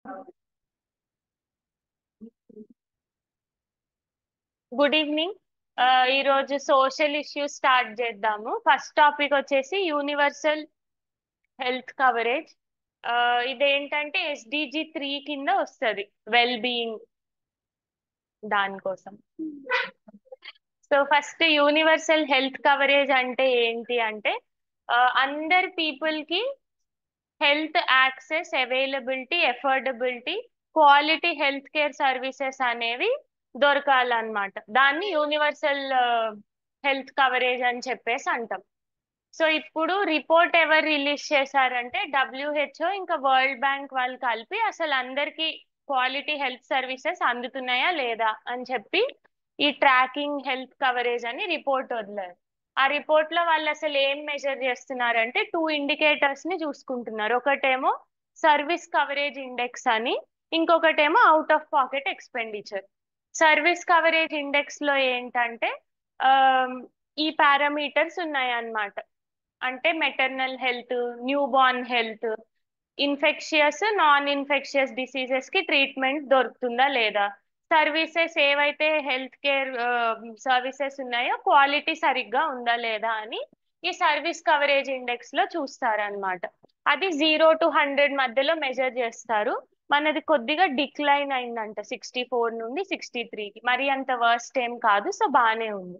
good evening ఈరోజు social issues start చేద్దాము first topic వచ్చేసి యూనివర్సల్ హెల్త్ కవరేజ్ ఇదేంటంటే ఎస్డిజి త్రీ కింద వస్తుంది వెల్ బీయింగ్ దానికోసం so first universal health coverage అంటే ఏంటి అంటే అందరి పీపుల్ కి health access availability affordability quality health care services అనేవి దొరకాలన్నమాట దాన్ని యూనివర్సల్ హెల్త్ కవరేజ్ అని చెప్పేసి అంటాం సో ఇప్పుడు రిపోర్ట్ ఎవరు రిలీజ్ చేశారంటే డబ్ల్యూహెచ్ఓ ఇంకా వరల్డ్ బ్యాంక్ వాళ్ళు కలిపి అసలు అందరికి క్వాలిటీ హెల్త్ సర్వీసెస్ అందుతున్నాయా లేదా అని చెప్పి ఈ ట్రాకింగ్ హెల్త్ కవరేజ్ అని రిపోర్ట్ వదిలారు ఆ రిపోర్ట్ లో వాళ్ళు అసలు ఏం మెజర్ చేస్తున్నారంటే టూ ఇండికేటర్స్ ని చూసుకుంటున్నారు ఒకటేమో సర్వీస్ కవరేజ్ ఇండెక్స్ అని ఇంకొకటేమో out of pocket expenditure service coverage index లో ఏంటంటే ఈ పారామీటర్స్ ఉన్నాయన్నమాట అంటే maternal health newborn health infectious non infectious diseases కి ట్రీట్మెంట్ దొరుకుతుందా లేదా సర్వీసెస్ ఏవైతే హెల్త్ కేర్ సర్వీసెస్ ఉన్నాయో క్వాలిటీ సరిగ్గా ఉందా లేదా అని ఈ సర్వీస్ కవరేజ్ ఇండెక్స్ లో చూస్తారనమాట అది జీరో టు హండ్రెడ్ మధ్యలో మెజర్ చేస్తారు మనది కొద్దిగా డిక్లైన్ అయిందంట సిక్స్టీ ఫోర్ నుండి సిక్స్టీ త్రీకి మరి అంత వర్స్ట్ ఏం కాదు సో బాగానే ఉంది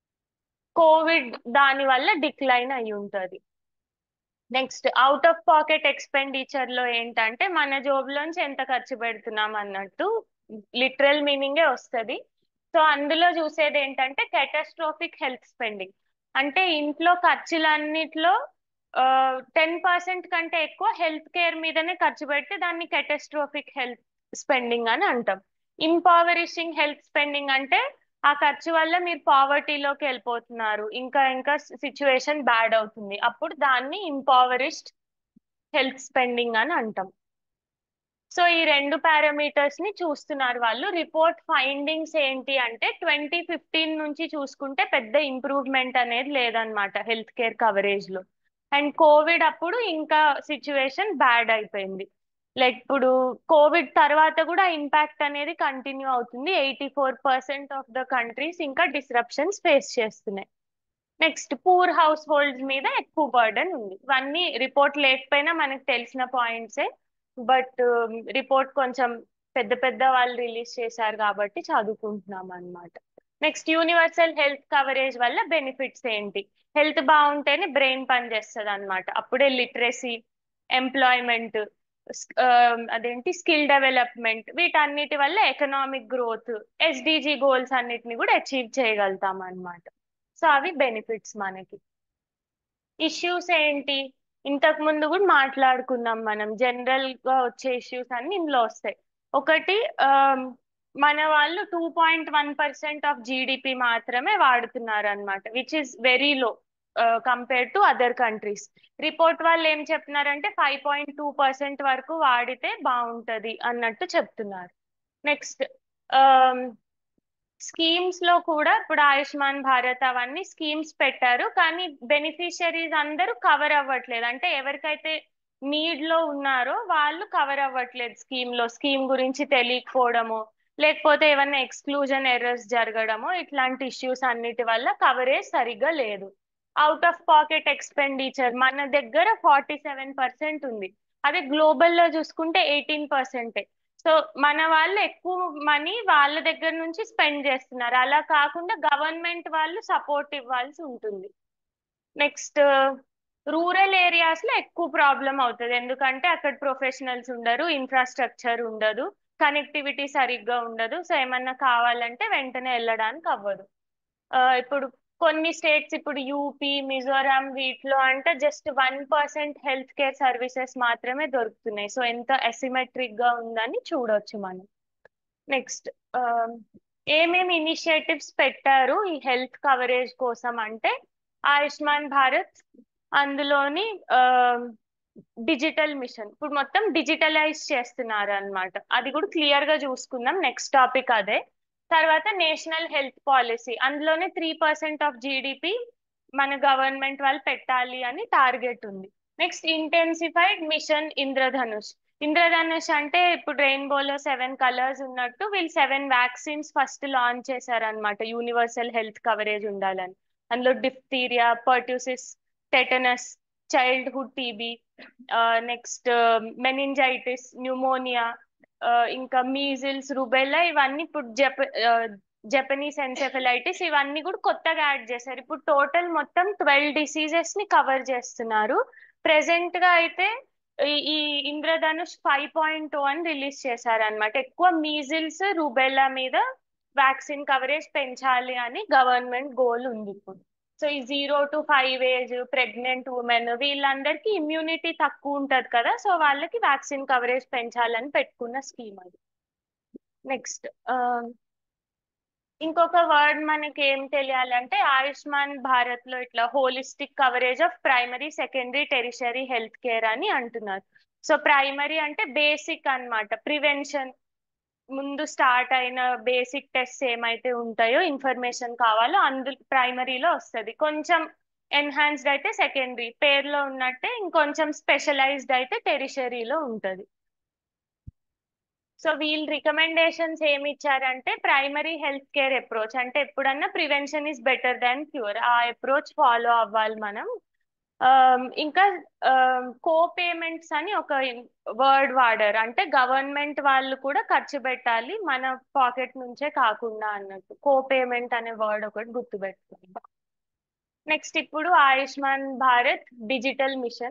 కోవిడ్ దాని వల్ల డిక్లైన్ అయి ఉంటుంది next out of pocket expenditure లో ఏంటంటే మన జోబులోంచి ఎంత ఖర్చు పెడుతున్నాం అన్నట్టు లిటరల్ మీనింగే వస్తుంది సో అందులో చూసేది ఏంటంటే కెటాస్ట్రోఫిక్ హెల్త్ స్పెండింగ్ అంటే ఇంట్లో ఖర్చులన్నిట్లో టెన్ పర్సెంట్ కంటే ఎక్కువ హెల్త్ కేర్ మీదనే ఖర్చు పెడితే దాన్ని కెటాస్ట్రోఫిక్ హెల్త్ స్పెండింగ్ అని అంటాం ఇంపవరిషింగ్ హెల్త్ స్పెండింగ్ అంటే ఆ ఖర్చు వల్ల మీరు పావర్టీలోకి వెళ్ళిపోతున్నారు ఇంకా ఇంకా సిచ్యువేషన్ బ్యాడ్ అవుతుంది అప్పుడు దాన్ని ఇంపవరిష్డ్ హెల్త్ స్పెండింగ్ అని అంటాం సో ఈ రెండు పారామీటర్స్ ని చూస్తున్నారు వాళ్ళు రిపోర్ట్ ఫైండింగ్స్ ఏంటి అంటే ట్వంటీ ఫిఫ్టీన్ నుంచి చూసుకుంటే పెద్ద ఇంప్రూవ్మెంట్ అనేది లేదనమాట హెల్త్ కేర్ కవరేజ్ లో అండ్ కోవిడ్ అప్పుడు ఇంకా సిచ్యువేషన్ బ్యాడ్ అయిపోయింది లైక్ ఇప్పుడు కోవిడ్ తర్వాత కూడా ఇంపాక్ట్ అనేది కంటిన్యూ అవుతుంది eighty four percent of the countries ఇంకా డిస్రప్షన్స్ ఫేస్ చేస్తున్నాయి నెక్స్ట్ పూర్ హౌస్ హోల్డ్స్ మీద ఎక్కువ బర్డన్ ఉంది ఇవన్నీ రిపోర్ట్ లేకపోయినా మనకు తెలిసిన పాయింట్సే బట్ రిపోర్ట్ కొంచెం పెద్ద పెద్ద వాళ్ళు రిలీజ్ చేశారు కాబట్టి చదువుకుంటున్నాం అనమాట నెక్స్ట్ యూనివర్సల్ హెల్త్ కవరేజ్ వల్ల బెనిఫిట్స్ ఏంటి హెల్త్ బాగుంటేనే బ్రెయిన్ పనిచేస్తుంది అనమాట అప్పుడే లిటరసీ ఎంప్లాయ్మెంట్ అదేంటి స్కిల్ డెవలప్మెంట్ వీటన్నిటి వల్ల ఎకనామిక్ గ్రోత్ ఎస్డిజి గోల్స్ అన్నిటిని కూడా అచీవ్ చేయగలుగుతాం అనమాట సో అవి బెనిఫిట్స్ మనకి ఇష్యూస్ ఏంటి ఇంతకు ముందు కూడా మాట్లాడుకున్నాం మనం జనరల్ గా వచ్చే ఇష్యూస్ అన్ని ఇందులో వస్తాయి ఒకటి మన వాళ్ళు two point one percent of GDP మాత్రమే వాడుతున్నారు అనమాట which is very low compare to other countries report వాళ్ళు ఏం చెప్తున్నారంటే ఫైవ్ పాయింట్ టూ పర్సెంట్ వరకు వాడితే బాగుంటది అన్నట్టు చెప్తున్నారు నెక్స్ట్ స్కీమ్స్ లో కూడా ఇప్పుడు ఆయుష్మాన్ భారత్ అవన్నీ స్కీమ్స్ పెట్టారు కానీ బెనిఫిషరీస్ అందరూ కవర్ అవ్వట్లేదు అంటే ఎవరికైతే నీడ్ లో ఉన్నారో వాళ్ళు కవర్ అవ్వట్లేదు స్కీమ్ లో స్కీమ్ గురించి తెలియకపోవడము లేకపోతే ఏమన్నా ఎక్స్క్లూజన్ ఎర్రర్స్ జరగడము ఇట్లాంటి ఇష్యూస్ అన్నిటి వల్ల కవరేజ్ సరిగ్గా లేదు అవుట్ ఆఫ్ పాకెట్ ఎక్స్పెండిచర్ మన దగ్గర ఫార్టీ సెవెన్ పర్సెంట్ ఉంది అదే గ్లోబల్ లో చూసుకుంటే ఎయిటీన్ పర్సెంటే సో మన వాళ్ళు ఎక్కువ మనీ వాళ్ళ దగ్గర నుంచి స్పెండ్ చేస్తున్నారు అలా కాకుండా గవర్నమెంట్ వాళ్ళు సపోర్ట్ ఇవ్వాల్సి ఉంటుంది నెక్స్ట్ రూరల్ ఏరియాస్ లో ఎక్కువ ప్రాబ్లం అవుతుంది ఎందుకంటే అక్కడ ప్రొఫెషనల్స్ ఉండరు ఇన్ఫ్రాస్ట్రక్చర్ ఉండదు కనెక్టివిటీ సరిగ్గా ఉండదు సో ఏమన్నా కావాలంటే వెంటనే వెళ్ళడానికి అవ్వదు ఇప్పుడు కొన్ని స్టేట్స్ ఇప్పుడు యూపీ మిజోరాం వీటిలో అంటే just one percent health care services మాత్రమే దొరుకుతున్నాయి సో ఎంత అసిమెట్రిక్ గా ఉందని చూడొచ్చు మనం నెక్స్ట్ ఏమేమి ఇనిషియేటివ్స్ పెట్టారు ఈ హెల్త్ కవరేజ్ కోసం అంటే ఆయుష్మాన్ భారత్ అందులోని డిజిటల్ మిషన్ ఇప్పుడు మొత్తం డిజిటలైజ్ చేస్తున్నారు అనమాట అది కూడా క్లియర్ గా చూసుకుందాం నెక్స్ట్ టాపిక్ అదే తర్వాత నేషనల్ హెల్త్ పాలసీ అందులోనే త్రీ పర్సెంట్ ఆఫ్ జీడిపి మన గవర్నమెంట్ వాళ్ళు పెట్టాలి అని టార్గెట్ ఉంది next intensified mission Indradhanush Indradhanush అంటే ఇప్పుడు రెయిన్బోలో సెవెన్ కలర్స్ ఉన్నట్టు వీళ్ళు సెవెన్ వ్యాక్సిన్స్ ఫస్ట్ లాంచ్ చేశారనమాట యూనివర్సల్ హెల్త్ కవరేజ్ ఉండాలని అందులో diphtheria pertussis tetanus childhood TB next meningitis pneumonia ఇంకా మీజిల్స్ రుబెల్లా ఇవన్నీ ఇప్పుడు జప జపనీస్ ఎన్సెఫలైటిస్ ఇవన్నీ కూడా కొత్తగా యాడ్ చేశారు ఇప్పుడు టోటల్ మొత్తం ట్వెల్వ్ డిసీజెస్ ని కవర్ చేస్తున్నారు ప్రెసెంట్ గా అయితే ఈ- ఈ ఇంద్రధనుష్ ఫైవ్ పాయింట్ టూ అని రిలీజ్ చేశారనమాట ఎక్కువ మీజిల్స్ రుబెల్లా మీద వ్యాక్సిన్ కవరేజ్ పెంచాలి అని గవర్నమెంట్ గోల్ ఉంది ఇప్పుడు సో ఈ zero to five age pregnant women వీళ్ళందరికీ ఇమ్యూనిటీ తక్కువ ఉంటది కదా సో వాళ్ళకి వ్యాక్సిన్ కవరేజ్ పెంచాలని పెట్టుకున్న స్కీమ్ అది నెక్స్ట్ ఇంకొక వర్డ్ మనకి ఏం తెలియాలంటే ఆయుష్మాన్ భారత్ లో ఇట్లా holistic coverage of primary secondary tertiary health care అని అంటున్నారు సో ప్రైమరీ అంటే బేసిక్ అన్నమాట ప్రివెన్షన్ ముందు స్టార్ట్ అయిన బేసిక్ టెస్ట్ ఏమైతే ఉంటాయో ఇన్ఫర్మేషన్ కావాలో అందు ప్రైమరీలో వస్తుంది కొంచెం ఎన్హాన్స్డ్ అయితే సెకండరీ పేర్లో ఉన్నట్టే ఇంకొంచెం స్పెషలైజ్డ్ అయితే టెరిషరీలో ఉంటుంది సో వీళ్ళు రికమెండేషన్స్ ఏమి ఇచ్చారంటే ప్రైమరీ హెల్త్ కేర్ అప్రోచ్ అంటే ఎప్పుడన్నా prevention is better than cure ఆ అప్రోచ్ ఫాలో అవ్వాలి మనం ఆమ్, ఇంకా కో పేమెంట్స్ అని ఒక వర్డ్ వాడారు అంటే గవర్నమెంట్ వాళ్ళు కూడా ఖర్చు పెట్టాలి మన పాకెట్ నుంచే కాకుండా అన్నట్టు కో పేమెంట్ అనే వర్డ్ ఒకటి గుర్తుపెట్టుకోండి నెక్స్ట్ ఇప్పుడు ఆయుష్మాన్ భారత్ డిజిటల్ మిషన్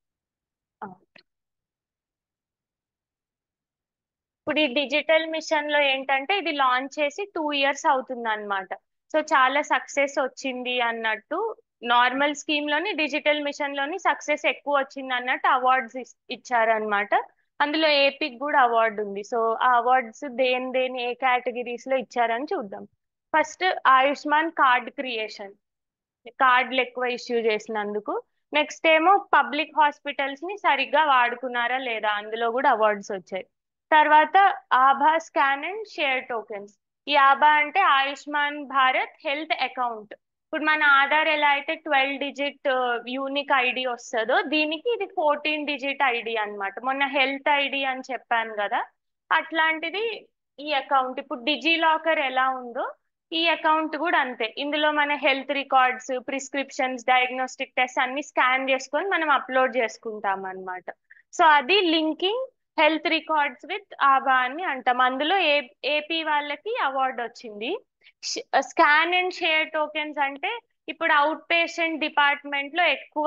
ఇప్పుడు ఈ డిజిటల్ మిషన్ లో ఏంటంటే ఇది లాంచ్ చేసి టూ ఇయర్స్ అవుతుంది అనమాట సో చాలా సక్సెస్ వచ్చింది అన్నట్టు నార్మల్ స్కీమ్ లోని డిజిటల్ మిషన్ లోని సక్సెస్ ఎక్కువ వచ్చింది అన్నట్టు అవార్డ్స్ ఇచ్చారనమాట అందులో ఏపీకి కూడా అవార్డు ఉంది సో ఆ అవార్డ్స్ దేని దేని ఏ కేటగిరీస్ లో ఇచ్చారని చూద్దాం ఫస్ట్ ఆయుష్మాన్ కార్డ్ క్రియేషన్ కార్డులు ఎక్కువ ఇష్యూ చేసినందుకు నెక్స్ట్ ఏమో పబ్లిక్ హాస్పిటల్స్ ని సరిగ్గా వాడుకున్నారా లేదా అందులో కూడా అవార్డ్స్ వచ్చాయి తర్వాత Abha scan and share tokens ఈ ఆభా అంటే ఆయుష్మాన్ భారత్ హెల్త్ అకౌంట్ ఇప్పుడు మన ఆధార్ ఎలా అయితే ట్వెల్వ్ డిజిట్ యూనిక్ ఐడి వస్తుందో దీనికి ఇది ఫోర్టీన్ డిజిట్ ఐడి అన్నమాట మొన్న హెల్త్ ఐడి అని చెప్పాను కదా అట్లాంటిది ఈ అకౌంట్ ఇప్పుడు డిజీ లాకర్ ఎలా ఉందో ఈ అకౌంట్ కూడా అంతే ఇందులో మన health records prescriptions diagnostic test అన్ని స్కాన్ చేసుకొని మనం అప్లోడ్ చేసుకుంటాం అన్నమాట సో అది linking health records with Abha అని అంటాం అందులో ఏ ఏపీ వాళ్ళకి అవార్డు వచ్చింది స్కాన్ అండ్ షేర్ టోకెన్స్ అంటే ఇప్పుడు అవుట్ పేషెంట్ డిపార్ట్మెంట్ లో ఎక్కువ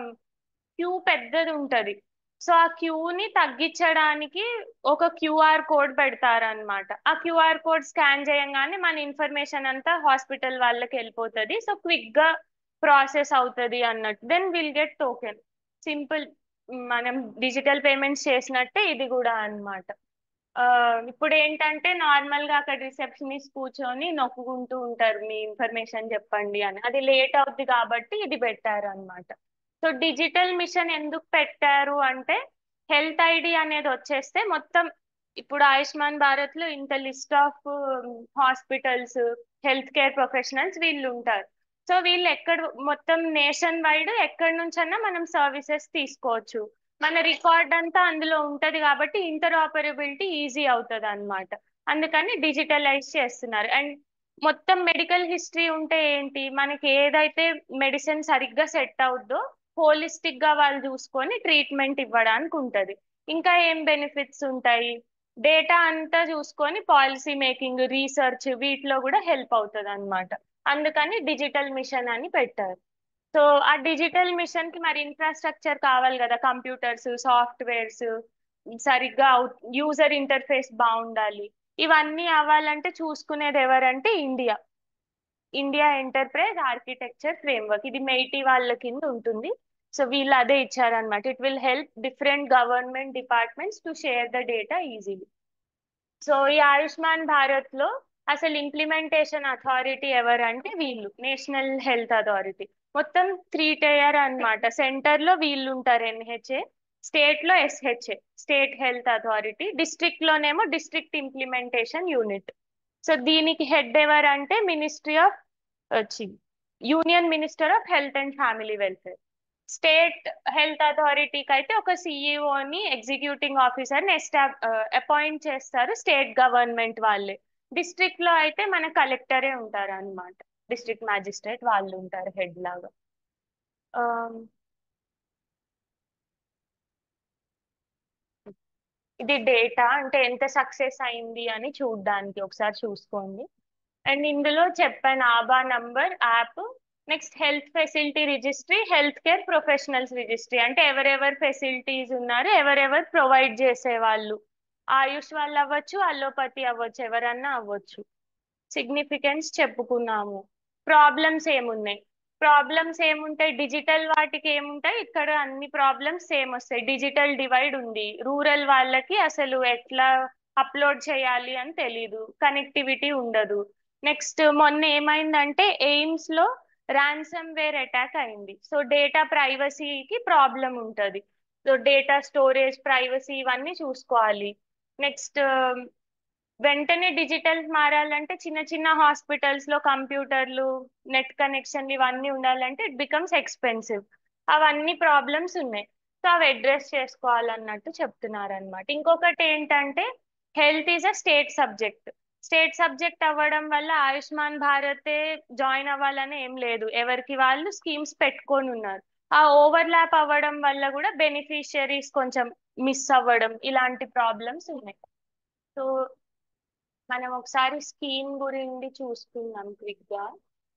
క్యూ పెద్దది ఉంటది సో ఆ క్యూని తగ్గించడానికి ఒక క్యూఆర్ కోడ్ పెడతారనమాట ఆ క్యూఆర్ కోడ్ స్కాన్ చేయంగానే మన ఇన్ఫర్మేషన్ అంతా హాస్పిటల్ వాళ్ళకి వెళ్ళిపోతుంది సో క్విక్ గా ప్రాసెస్ అవుతుంది అన్నట్టు then will get token simple మనం డిజిటల్ పేమెంట్స్ చేసినట్టే ఇది కూడా అన్నమాట ఆ, ఇప్పుడు ఏంటంటే నార్మల్ గా అక్కడ రిసెప్షనిస్ట్ కూర్చొని నొక్కుకుంటూ ఉంటారు మీ ఇన్ఫర్మేషన్ చెప్పండి అని అది లేట్ అవుద్ది కాబట్టి ఇది పెట్టారు అన్నమాట సో డిజిటల్ మిషన్ ఎందుకు పెట్టారు అంటే హెల్త్ ఐడి అనేది వచ్చేస్తే మొత్తం ఇప్పుడు ఆయుష్మాన్ భారత్ లో ఇంత list of hospitals health care professionals వీళ్ళు ఉంటారు సో వీళ్ళు ఎక్కడ మొత్తం నేషన్ వైడ్ ఎక్కడి నుంచన్నా మనం సర్వీసెస్ తీసుకోవచ్చు మన రికార్డ్ అంతా అందులో ఉంటది కాబట్టి ఇంటర్ ఆపరబిలిటీ ఈజీ అవుతుంది అనమాట అందుకని డిజిటలైజ్ చేస్తున్నారు అండ్ మొత్తం మెడికల్ హిస్టరీ ఉంటే ఏంటి మనకి ఏదైతే మెడిసిన్ సరిగ్గా సెట్ అవుద్దో హోలిస్టిక్ గా వాళ్ళు చూసుకొని ట్రీట్మెంట్ ఇవ్వడానికి ఉంటది ఇంకా ఏం బెనిఫిట్స్ ఉంటాయి డేటా అంతా చూసుకొని పాలసీ మేకింగ్ రీసెర్చ్ వీటిలో కూడా హెల్ప్ అవుతుంది అనమాట అందుకని డిజిటల్ మిషన్ అని పెట్టారు సో ఆ డిజిటల్ మిషన్ కి మరి ఇన్ఫ్రాస్ట్రక్చర్ కావాలి కదా కంప్యూటర్స్ సాఫ్ట్వేర్స్ సరిగ్గా యూజర్ ఇంటర్ఫేస్ బాగుండాలి ఇవన్నీ అవ్వాలంటే చూసుకునేది ఎవరంటే India India enterprise architecture framework ఇది మెయిటీ వాళ్ళ కింద ఉంటుంది సో వీళ్ళు అదే ఇచ్చారనమాట it will help different government departments to share the data easily so ఈ ఆయుష్మాన్ భారత్ లో అసలు ఇంప్లిమెంటేషన్ అథారిటీ ఎవరంటే వీళ్ళు నేషనల్ హెల్త్ అథారిటీ మొత్తం త్రీ టైర్ అన్నమాట సెంటర్ లో వీళ్ళు ఉంటారు ఎన్హెచ్ఏ స్టేట్ లో SHA state health authority district లోనేమో డిస్ట్రిక్ట్ ఇంప్లిమెంటేషన్ యూనిట్ సో దీనికి హెడ్ ఎవరంటే మినిస్ట్రీ ఆఫ్ వచ్చి union minister of health and family welfare state health అథారిటీకి అయితే ఒక సిఇఓని ఎగ్జిక్యూటింగ్ ఆఫీసర్ని ఎస్టా అపాయింట్ చేస్తారు స్టేట్ గవర్నమెంట్ వాళ్ళే డిస్ట్రిక్ట్ లో అయితే మన కలెక్టరే ఉంటారు అనమాట డిస్ట్రిక్ట్ మ్యాజిస్ట్రేట్ వాళ్ళు ఉంటారు హెడ్ లాగా ఇది డేటా అంటే ఎంత సక్సెస్ అయింది అని చూడడానికి ఒకసారి చూసుకోండి అండ్ ఇందులో చెప్పాను Abha number app next health facility registry health care professionals registry అంటే ఎవరెవరు ఫెసిలిటీస్ ఉన్నారు ఎవరెవరు ప్రొవైడ్ చేసే వాళ్ళు ఆయుష్ వాళ్ళు అవ్వచ్చు అల్లోపతి అవ్వచ్చు ఎవరన్నా అవ్వచ్చు సిగ్నిఫికెన్స్ చెప్పుకున్నాము ప్రాబ్లమ్స్ ఏమున్నాయి ప్రాబ్లమ్స్ ఏముంటాయి డిజిటల్ వాటికి ఏముంటాయి ఇక్కడ అన్ని ప్రాబ్లమ్స్ సేమ్ వస్తాయి డిజిటల్ డివైడ్ ఉంది రూరల్ వాళ్ళకి అసలు ఎట్లా అప్లోడ్ చేయాలి అని తెలీదు కనెక్టివిటీ ఉండదు నెక్స్ట్ మొన్న ఏమైందంటే ఎయిమ్స్ లో ర్యాన్సమ్ వేర్ అటాక్ అయింది సో డేటా ప్రైవసీకి ప్రాబ్లం ఉంటుంది సో డేటా స్టోరేజ్ ప్రైవసీ ఇవన్నీ చూసుకోవాలి నెక్స్ట్ వెంటనే డిజిటల్ మారాలంటే చిన్న చిన్న హాస్పిటల్స్ లో కంప్యూటర్లు నెట్ కనెక్షన్ ఇవన్నీ ఉండాలంటే ఇట్ బికమ్స్ ఎక్స్పెన్సివ్ అవన్నీ ప్రాబ్లమ్స్ ఉన్నాయి సో అవి అడ్రస్ చేసుకోవాలన్నట్టు చెప్తున్నారు అనమాట ఇంకొకటి ఏంటంటే health is a state subject state subject అవ్వడం వల్ల ఆయుష్మాన్ భారతే జాయిన్ అవ్వాలని ఏం లేదు ఎవరికి వాళ్ళు స్కీమ్స్ పెట్టుకొని ఉన్నారు ఆ ఓవర్లాప్ అవ్వడం వల్ల కూడా బెనిఫిషియరీస్ కొంచెం మిస్ అవ్వడం ఇలాంటి ప్రాబ్లమ్స్ ఉన్నాయి సో మనం ఒకసారి స్కీమ్ గురించి చూసుకుందాం క్విక్ గా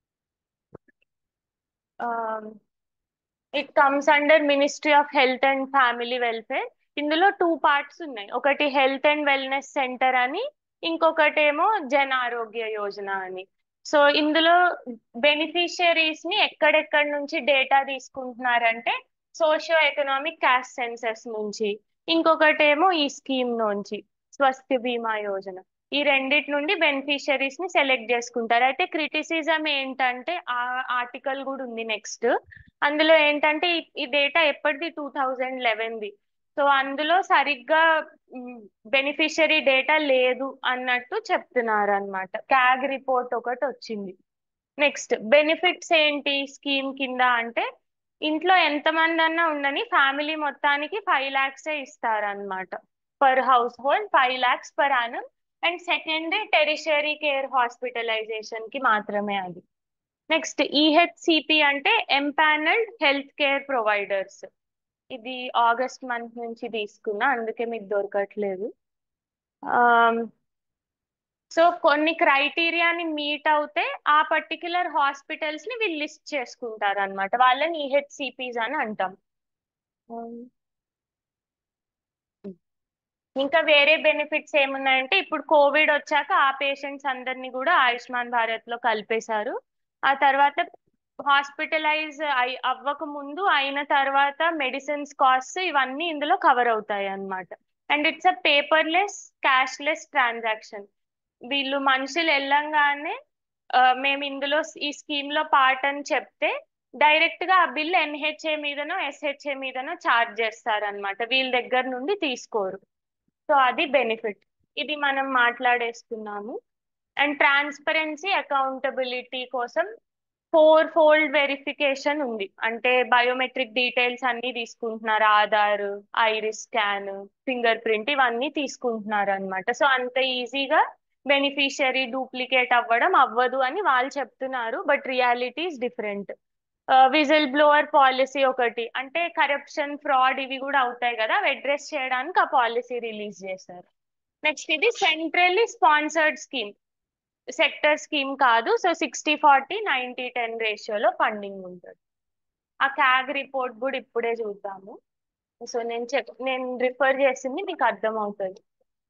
it comes under ministry of health and family welfare ఇందులో టూ పార్ట్స్ ఉన్నాయి ఒకటి హెల్త్ అండ్ వెల్నెస్ సెంటర్ అని ఇంకొకటి ఏమో జన ఆరోగ్య యోజన అని సో ఇందులో బెనిఫిషియరీస్ ని ఎక్కడెక్కడి నుంచి డేటా తీసుకుంటున్నారంటే సోషియో ఎకనామిక్ క్యాస్ట్ సెన్సెస్ నుంచి ఇంకొకటి ఏమో ఈ స్కీమ్ నుంచి స్వస్థ బీమా యోజన ఈ రెండిటి నుండి బెనిఫిషియరీస్ ని సెలెక్ట్ చేసుకుంటారు అయితే క్రిటిసిజం ఏంటంటే ఆ ఆర్టికల్ కూడా ఉంది నెక్స్ట్ అందులో ఏంటంటే ఈ డేటా ఎప్పటిది టూ థౌజండ్ లెవెన్ది సో అందులో సరిగ్గా బెనిఫిషియరీ డేటా లేదు అన్నట్టు చెప్తున్నారు అనమాట క్యాగ్ రిపోర్ట్ ఒకటి వచ్చింది నెక్స్ట్ బెనిఫిట్స్ ఏంటి స్కీమ్ కింద అంటే ఇంట్లో ఎంతమంది అన్నా ఉండని ఫ్యామిలీ మొత్తానికి ఫైవ్ ల్యాక్సే ఇస్తారనమాట per household five lakhs per annum and secondary tertiary care hospitalisation కి మాత్రమే అది నెక్స్ట్ ఈహెచ్సిపి అంటే ఎంపానల్డ్ హెల్త్ కేర్ ప్రొవైడర్స్ ఇది ఆగస్ట్ మంత్ నుంచి తీసుకున్నా అందుకే మీకు దొరకట్లేదు సో కొన్ని క్రైటీరియాని మీట్ అవుతే ఆ పర్టికులర్ హాస్పిటల్స్ ని వీళ్ళు లిస్ట్ చేసుకుంటారు అనమాట వాళ్ళని ఈహెచ్సిపిస్ అని అంటాం ఇంకా వేరే బెనిఫిట్స్ ఏమున్నాయంటే ఇప్పుడు కోవిడ్ వచ్చాక ఆ పేషెంట్స్ అందరినీ కూడా ఆయుష్మాన్ భారత్ లో కలిపేశారు ఆ తర్వాత హాస్పిటలైజ్ అయి అవ్వక ముందు అయిన తర్వాత మెడిసిన్స్ కాస్ట్ ఇవన్నీ ఇందులో కవర్ అవుతాయి అన్నమాట and it's a paperless cashless transaction వీళ్ళు మనుషులు వెళ్ళంగానే మేము ఇందులో ఈ స్కీమ్ లో పార్ట్ అని చెప్తే డైరెక్ట్ గా ఆ బిల్ ఎన్హెచ్ఏ మీదనో ఎస్హెచ్ఏ మీదనో ఛార్జ్ చేస్తారనమాట వీళ్ళ దగ్గర నుండి తీసుకోరు సో అది బెనిఫిట్ ఇది మనం మాట్లాడేస్తున్నాము అండ్ ట్రాన్స్పరెన్సీ అకౌంటబిలిటీ కోసం ఫోర్ ఫోల్డ్ వెరిఫికేషన్ ఉంది అంటే బయోమెట్రిక్ డీటెయిల్స్ అన్ని తీసుకుంటున్నారు Aadhaar iris scan finger print ఇవన్నీ తీసుకుంటున్నారు అనమాట సో అంత ఈజీగా బెనిఫిషియరీ డూప్లికేట్ అవ్వడం అవ్వదు అని వాళ్ళు చెప్తున్నారు but reality is different whistle blower policy ఒకటి అంటే కరప్షన్ ఫ్రాడ్ ఇవి కూడా అవుతాయి కదా అవి అడ్రస్ చేయడానికి ఆ పాలసీ రిలీజ్ చేశారు నెక్స్ట్ ఇది centrally sponsored scheme sector scheme కాదు so sixty forty ninety ten రేషియోలో ఫండింగ్ ఉంటుంది ఆ క్యాగ్ రిపోర్ట్ కూడా ఇప్పుడే చూద్దాము సో నేను చెప్ నేను రిఫర్ చేసింది మీకు అర్థమవుతుంది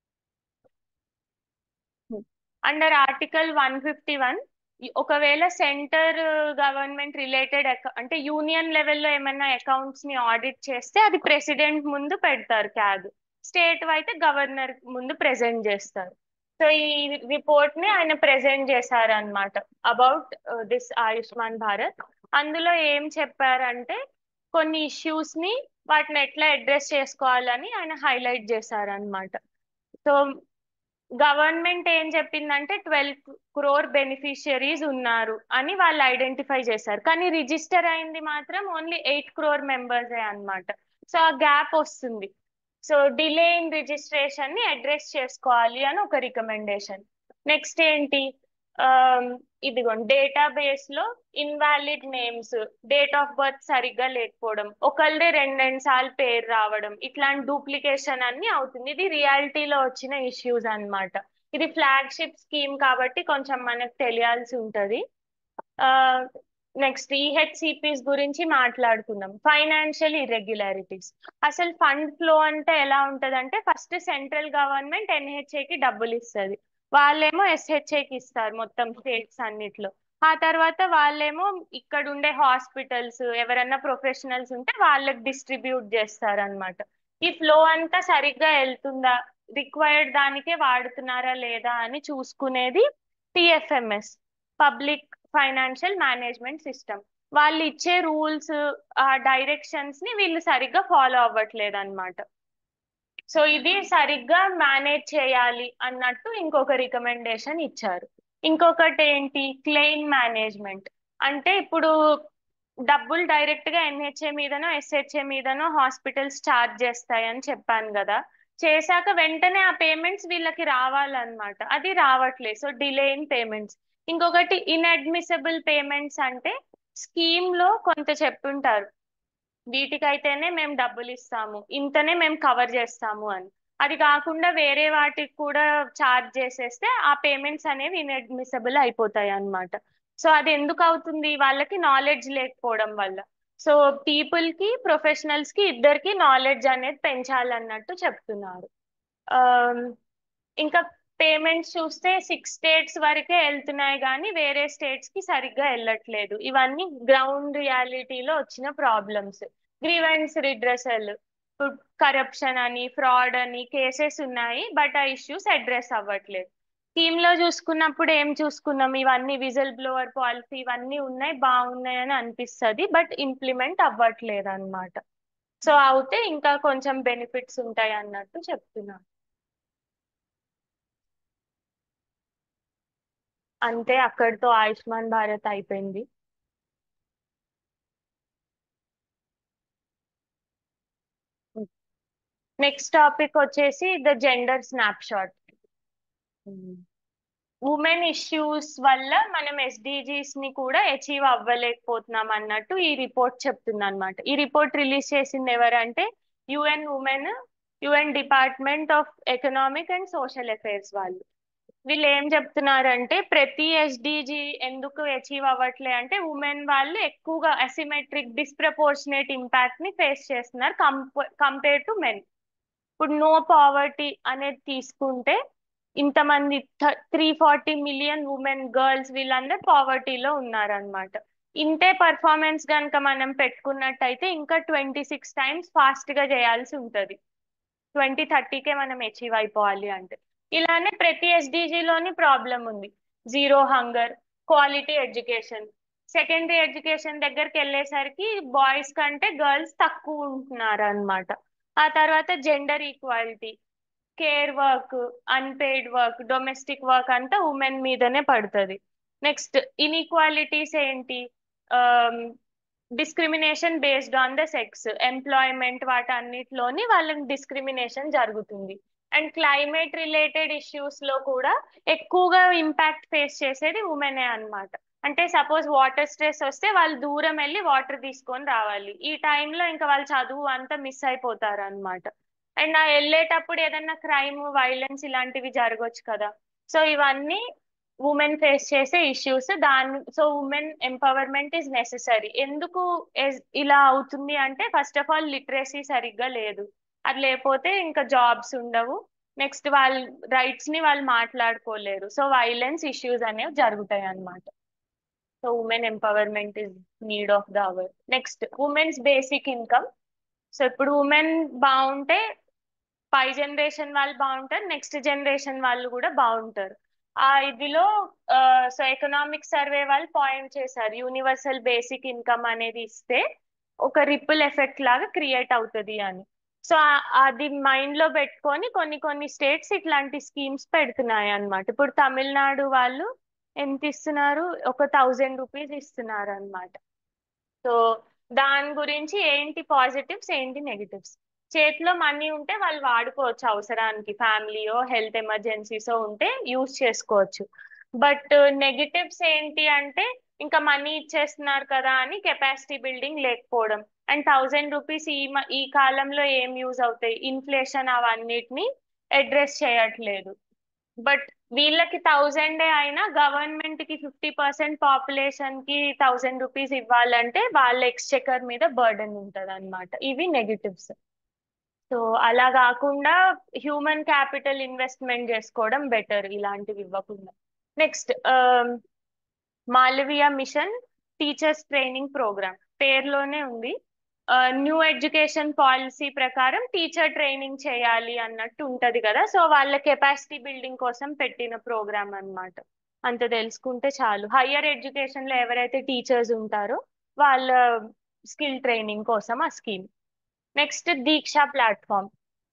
under article one fifty one ఒకవేళ సెంటర్ గవర్నమెంట్ రిలేటెడ్ అంటే యూనియన్ లెవెల్లో ఏమైనా అకౌంట్స్ ని ఆడిట్ చేస్తే అది ప్రెసిడెంట్ ముందు పెడతారు క్యాగ్ స్టేట్ అయితే గవర్నర్ ముందు ప్రెజెంట్ చేస్తారు సో ఈ రిపోర్ట్ ని ఆయన ప్రెజెంట్ చేశారు అనమాట అబౌట్ దిస్ ఆయుష్మాన్ భారత్ అందులో ఏం చెప్పారంటే కొన్ని ఇష్యూస్ ని వాటిని ఎట్లా అడ్రస్ చేసుకోవాలని ఆయన హైలైట్ చేశారనమాట సో గవర్నమెంట్ ఏం చెప్పిందంటే ట్వెల్వ్ క్రోర్ బెనిఫిషియరీస్ ఉన్నారు అని వాళ్ళు ఐడెంటిఫై చేశారు కానీ రిజిస్టర్ అయింది మాత్రం ఓన్లీ ఎయిట్ క్రోర్ మెంబర్సే అన్నమాట సో ఆ గ్యాప్ వస్తుంది సో డిలే ఇన్ రిజిస్ట్రేషన్ ని అడ్రస్ చేసుకోవాలి అని ఒక రికమెండేషన్ నెక్స్ట్ ఏంటి ఇదిగోండి డేటాబేస్ లో invalid names date of birth సరిగ్గా లేకపోవడం ఒకళ్ళదే రెండు రెండు సార్లు పేరు రావడం ఇట్లాంటి డూప్లికేషన్ అన్ని అవుతుంది ఇది రియాలిటీలో వచ్చిన ఇష్యూస్ అన్నమాట ఇది ఫ్లాగ్షిప్ స్కీమ్ కాబట్టి కొంచెం మనకు తెలియాల్సి ఉంటది నెక్స్ట్ ఈహెచ్సిపిస్ గురించి మాట్లాడుకుందాం ఫైనాన్షియల్ ఇర్రెగ్యులారిటీస్ అసలు ఫండ్ ఫ్లో అంటే ఎలా ఉంటదంటే ఫస్ట్ సెంట్రల్ గవర్నమెంట్ ఎన్హెచ్ఏకి డబ్బులు ఇస్తుంది వాళ్ళేమో ఎస్హెచ్ఏకి ఇస్తారు మొత్తం స్టేట్స్ అన్నిట్లో ఆ తర్వాత వాళ్ళేమో ఇక్కడ ఉండే హాస్పిటల్స్ ఎవరన్నా ప్రొఫెషనల్స్ ఉంటే వాళ్ళకి డిస్ట్రిబ్యూట్ చేస్తారు అనమాట ఈ ఫ్లో అంతా సరిగ్గా వెళ్తుందా రిక్వైర్డ్ దానికే వాడుతున్నారా లేదా అని చూసుకునేది TFMS public financial management system వాళ్ళు ఇచ్చే రూల్స్ ఆ డైరెక్షన్స్ ని వీళ్ళు సరిగ్గా ఫాలో అవ్వట్లేదు అనమాట సో ఇది సరిగ్గా మేనేజ్ చేయాలి అన్నట్టు ఇంకొక రికమెండేషన్ ఇచ్చారు ఇంకొకటి ఏంటి క్లెయిమ్ మేనేజ్మెంట్ అంటే ఇప్పుడు డబ్బులు డైరెక్ట్ గా ఎన్హెచ్ఏ మీదనో ఎస్హెచ్ఏ మీదనో హాస్పిటల్స్ ఛార్జ్ చేస్తాయని చెప్పాను కదా చేశాక వెంటనే ఆ పేమెంట్స్ వీళ్ళకి రావాలన్నమాట అది రావట్లేదు సో డిలే ఇన్ పేమెంట్స్ ఇంకొకటి ఇన్అడ్మిసబుల్ పేమెంట్స్ అంటే స్కీమ్ లో కొంత చెప్పుంటారు వీటికైతేనే మేము డబ్బులు ఇస్తాము ఇంతనే మేము కవర్ చేస్తాము అని అది కాకుండా వేరే వాటికి కూడా ఛార్జ్ చేసేస్తే ఆ పేమెంట్స్ అనేవి ఇన్అడ్మిసబుల్ అయిపోతాయి అన్నమాట సో అది ఎందుకు అవుతుంది వాళ్ళకి నాలెడ్జ్ లేకపోవడం వల్ల సో పీపుల్ కి ప్రొఫెషనల్స్ కి ఇద్దరికి నాలెడ్జ్ అనేది పెంచాలన్నట్టు చెప్తున్నారు ఇంకా పేమెంట్స్ చూస్తే సిక్స్ స్టేట్స్ వరకే వెళ్తున్నాయి కానీ వేరే స్టేట్స్ కి సరిగ్గా వెళ్ళట్లేదు ఇవన్నీ గ్రౌండ్ రియాలిటీలో వచ్చిన ప్రాబ్లమ్స్ గ్రీవెన్స్ రిడ్రెసల్ కరప్షన్ అని ఫ్రాడ్ అని కేసెస్ ఉన్నాయి బట్ ఆ ఇష్యూస్ అడ్రస్ అవ్వట్లేదు స్కీమ్ లో చూసుకున్నప్పుడు ఏం చూసుకున్నాం ఇవన్నీ విజిల్ బ్లోవర్ పాలసీ ఇవన్నీ ఉన్నాయి బాగున్నాయి అని అనిపిస్తుంది బట్ ఇంప్లిమెంట్ అవ్వట్లేదు అనమాట సో అవుతే ఇంకా కొంచెం బెనిఫిట్స్ ఉంటాయి అన్నట్టు చెప్తున్నాను అంతే అక్కడితో ఆయుష్మాన్ భారత్ అయిపోయింది నెక్స్ట్ టాపిక్ వచ్చేసి the gender snapshot women issues వల్ల మనం ఎస్డిజీస్ ని కూడా అచీవ్ అవ్వలేకపోతున్నాం అన్నట్టు ఈ రిపోర్ట్ చెప్తుంది అనమాట ఈ రిపోర్ట్ రిలీజ్ చేసింది ఎవరంటే UN women UN department of economic and social affairs వాళ్ళు వీళ్ళు ఏం చెప్తున్నారంటే ప్రతి ఎస్డిజి ఎందుకు అచీవ్ అవ్వట్లే అంటే ఉమెన్ వాళ్ళు ఎక్కువగా అసిమెట్రిక్ డిస్ప్రపోర్షనేట్ ఇంపాక్ట్ ని ఫేస్ చేస్తున్నారు కంపేర్ టు మెన్ ఇప్పుడు నో పావర్టీ అనేది తీసుకుంటే ఇంతమంది three forty million women girls వీళ్ళందరూ పావర్టీలో ఉన్నారనమాట ఇంతే పర్ఫార్మెన్స్ కనుక మనం పెట్టుకున్నట్టయితే ఇంకా ట్వంటీ సిక్స్ టైమ్స్ ఫాస్ట్ గా చేయాల్సి ఉంటుంది ట్వంటీ థర్టీకే మనం అచీవ్ అయిపోవాలి అంటే ఇలానే ప్రతి ఎస్డిజిలోని ప్రాబ్లం ఉంది zero hunger quality education secondary education దగ్గరికి వెళ్ళేసరికి బాయ్స్ కంటే గర్ల్స్ తక్కువ ఉంటున్నారు అనమాట ఆ తర్వాత gender equality care work unpaid work domestic work అంతా ఉమెన్ మీదనే పడుతుంది నెక్స్ట్ ఇన్ఈక్వాలిటీస్ ఏంటి discrimination based on the sex employment వాటన్నిటిలోని వాళ్ళకి డిస్క్రిమినేషన్ జరుగుతుంది అండ్ క్లైమేట్ రిలేటెడ్ ఇష్యూస్ లో కూడా ఎక్కువగా ఇంపాక్ట్ ఫేస్ చేసేది ఉమెనే అనమాట అంటే సపోజ్ వాటర్ స్ట్రెస్ వస్తే వాళ్ళు దూరం వెళ్ళి వాటర్ తీసుకొని రావాలి ఈ టైంలో ఇంకా వాళ్ళు చదువు అంతా మిస్ అయిపోతారు అనమాట అండ్ ఆ వెళ్ళేటప్పుడు ఏదన్నా క్రైమ్ వైలెన్స్ ఇలాంటివి జరగవచ్చు కదా సో ఇవన్నీ ఉమెన్ ఫేస్ చేసే ఇష్యూస్ దాని so women empowerment is necessary ఎందుకు ఇలా అవుతుంది అంటే ఫస్ట్ ఆఫ్ ఆల్ లిటరసీ సరిగ్గా లేదు అది లేకపోతే ఇంకా జాబ్స్ ఉండవు నెక్స్ట్ వాళ్ళ రైట్స్ ని వాళ్ళు మాట్లాడుకోలేరు సో వైలెన్స్ ఇష్యూస్ అనేవి జరుగుతాయి అన్నమాట so women empowerment is need of the hour next women's basic income so ఇప్పుడు ఉమెన్ బాగుంటే పై జనరేషన్ వాళ్ళు బాగుంటారు నెక్స్ట్ జనరేషన్ వాళ్ళు కూడా బాగుంటారు ఆ ఇదిలో సో ఎకనామిక్ సర్వే వాళ్ళు పాయింట్ చేశారు యూనివర్సల్ బేసిక్ ఇన్కమ్ అనేది ఇస్తే ఒక రిపుల్ ఎఫెక్ట్ లాగా క్రియేట్ అవుతుంది అని సో అది మైండ్ లో పెట్టుకొని కొన్ని కొన్ని స్టేట్స్ ఇట్లాంటి స్కీమ్స్ పెడుతున్నాయి అన్నమాట ఇప్పుడు తమిళనాడు వాళ్ళు ఎంత ఇస్తున్నారు ఒక థౌజండ్ రూపీస్ ఇస్తున్నారు అన్నమాట సో దాని గురించి ఏంటి పాజిటివ్స్ ఏంటి నెగిటివ్స్ చేతిలో మనీ ఉంటే వాళ్ళు వాడుకోవచ్చు అవసరానికి ఫ్యామిలీయో హెల్త్ ఎమర్జెన్సీసో ఉంటే యూస్ చేసుకోవచ్చు బట్ నెగిటివ్స్ ఏంటి అంటే ఇంకా మనీ ఇచ్చేస్తున్నారు కదా అని కెపాసిటీ బిల్డింగ్ లేకపోవడం అండ్ థౌజండ్ రూపీస్ ఈ మ- ఈ కాలంలో ఏం యూజ్ అవుతాయి ఇన్ఫ్లేషన్ అవన్నిటిని అడ్రస్ చేయట్లేదు బట్ వీళ్ళకి థౌజండే అయినా గవర్నమెంట్ కి ఫిఫ్టీ పర్సెంట్ పాపులేషన్ కి థౌజండ్ రూపీస్ ఇవ్వాలంటే వాళ్ళ ఎక్స్చెకర్ మీద బర్డెన్ ఉంటది అనమాట ఇవి నెగిటివ్స్ సో అలా కాకుండా హ్యూమన్ క్యాపిటల్ ఇన్వెస్ట్మెంట్ చేసుకోవడం బెటర్ ఇలాంటివి ఇవ్వకుండా next Malaviya mission teachers training programme పేరులోనే ఉంది న్యూ ఎడ్యుకేషన్ పాలసీ ప్రకారం టీచర్ ట్రైనింగ్ చేయాలి అన్నట్టు ఉంటది కదా సో వాళ్ళ కెపాసిటీ బిల్డింగ్ కోసం పెట్టిన ప్రోగ్రామ్ అన్నమాట అంత తెలుసుకుంటే చాలు హయ్యర్ ఎడ్యుకేషన్ లో ఎవరైతే టీచర్స్ ఉంటారో వాళ్ళ స్కిల్ ట్రైనింగ్ కోసం ఆ స్కీమ్ నెక్స్ట్ దీక్ష ప్లాట్ఫామ్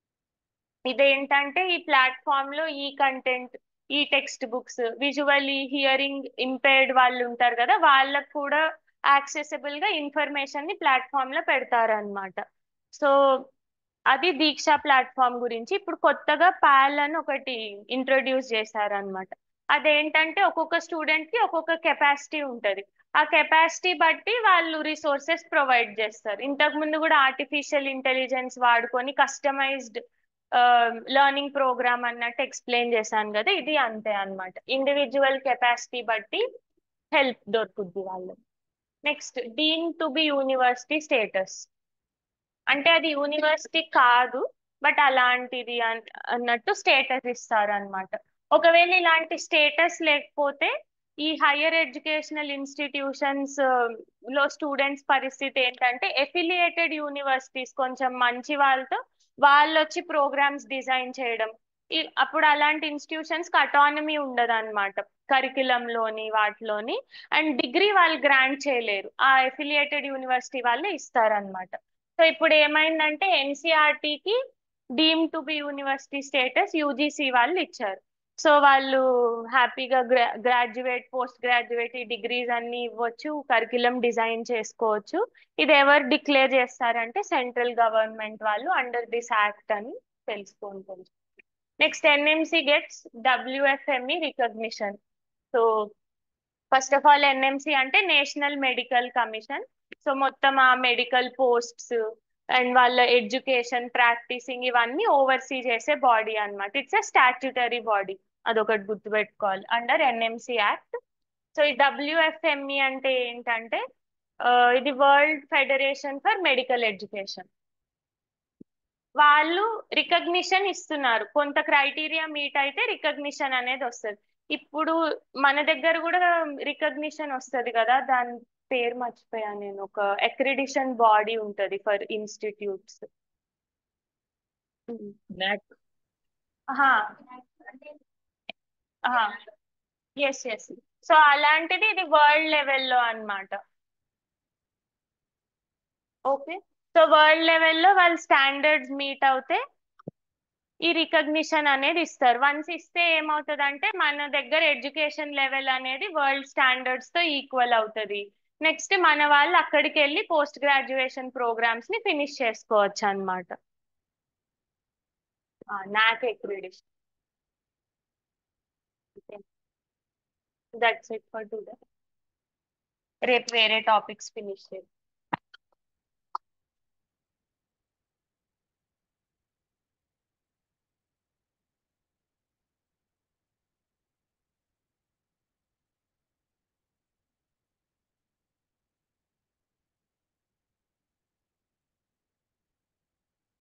ఇదేంటంటే ఈ ప్లాట్ఫామ్ లో ఈ కంటెంట్ ఈ textbooks visually hearing impaired వాళ్ళు ఉంటారు కదా వాళ్ళకు కూడా యాక్సెసిబుల్ గా ఇన్ఫర్మేషన్ ని ప్లాట్ఫామ్ లో పెడతారనమాట సో అది దీక్ష ప్లాట్ఫామ్ గురించి ఇప్పుడు కొత్తగా పాల్ అని ఒకటి ఇంట్రొడ్యూస్ చేశారనమాట అదేంటంటే ఒక్కొక్క స్టూడెంట్ కి ఒక్కొక్క కెపాసిటీ ఉంటది ఆ కెపాసిటీ బట్టి వాళ్ళు రిసోర్సెస్ ప్రొవైడ్ చేస్తారు ఇంతకు ముందు కూడా ఆర్టిఫిషియల్ ఇంటెలిజెన్స్ వాడుకొని కస్టమైజ్డ్ లెర్నింగ్ ప్రోగ్రామ్ అన్నట్టు ఎక్స్ప్లెయిన్ చేశాను కదా ఇది అంతే అన్నమాట ఇండివిజువల్ కెపాసిటీ బట్టి హెల్ప్ దొరుకుద్ది వాళ్ళకి next deemed to be university status అంటే అది యూనివర్సిటీ కాదు బట్ అలాంటిది అన్- అన్నట్టు స్టేటస్ ఇస్తారు అనమాట ఒకవేళ ఇలాంటి స్టేటస్ లేకపోతే ఈ హయ్యర్ ఎడ్యుకేషనల్ ఇన్స్టిట్యూషన్స్ లో స్టూడెంట్స్ పరిస్థితి ఏంటంటే ఎఫిలియేటెడ్ యూనివర్సిటీస్ కొంచెం మంచి వాళ్ళతో వాళ్ళు వచ్చి ప్రోగ్రామ్స్ డిజైన్ చేయడం ఈ- అప్పుడు అలాంటి ఇన్స్టిట్యూషన్స్ కి అటానమీ ఉండదు అనమాట లోని వాటిలోని అండ్ డిగ్రీ వాళ్ళు గ్రాంట్ చేయలేరు ఆ ఎఫిలియేటెడ్ యూనివర్సిటీ వాళ్ళే ఇస్తారనమాట సో ఇప్పుడు ఏమైందంటే ఎన్సీఆర్టీకి deemed to be university status UGC వాళ్ళు ఇచ్చారు సో వాళ్ళు హ్యాపీగా గ్రా గ్రాడ్యుయేట్ పోస్ట్ గ్రాడ్యుయేట్ ఈ డిగ్రీస్ అన్ని ఇవ్వచ్చు కరికులం డిజైన్ చేసుకోవచ్చు ఇది ఎవరు డిక్లేర్ చేస్తారంటే సెంట్రల్ గవర్నమెంట్ వాళ్ళు అండర్ దిస్ యాక్ట్ అని తెలుసుకుంటుంది next NMC gets WFME recognition so first of all NMC అంటే నేషనల్ మెడికల్ కమిషన్ సో మొత్తం ఆ మెడికల్ పోస్ట్స్ అండ్ వాళ్ళ ఎడ్యుకేషన్ ప్రాక్టీసింగ్ ఇవన్నీ ఓవర్సీ చేసే బాడీ అన్నమాట ఇట్స్ ఎ స్టాట్యుటరీ బాడీ అదొకటి గుర్తుపెట్టుకోవాలి అండర్ ఎన్ఎంసి యాక్ట్ సో ఈ డబ్ల్యూఎఫ్ఎంఈ అంటే ఏంటంటే ఆ, ఇది world federation for medical education వాళ్ళు రికగ్నిషన్ ఇస్తున్నారు కొంత క్రైటీరియా మీట్ అయితే రికగ్నిషన్ అనేది వస్తుంది ఇప్పుడు మన దగ్గర కూడా రికగ్నిషన్ వస్తుంది కదా దాని పేరు మర్చిపోయా నేను ఒక అక్రిడిషన్ బాడీ ఉంటది for institutes yes yes so అలాంటిది ఇది వరల్డ్ లెవెల్లో అన్నమాట ఓకే సో వరల్డ్ లెవెల్లో వాళ్ళ స్టాండర్డ్స్ మీట్ అవుతే ఈ రికగ్నిషన్ అనేది ఇస్తారు వన్స్ ఇస్తే ఏమవుతుంది అంటే మన దగ్గర ఎడ్యుకేషన్ లెవెల్ అనేది వరల్డ్ స్టాండర్డ్స్ తో ఈక్వల్ అవుతుంది నెక్స్ట్ మన వాళ్ళు అక్కడికి వెళ్ళి పోస్ట్ గ్రాడ్యుయేషన్ ప్రోగ్రామ్స్ ని ఫినిష్ చేసుకోవచ్చు అనమాట NAAC accreditation that's it for today రేపు వేరే టాపిక్స్ ఫినిష్ చేద్దాం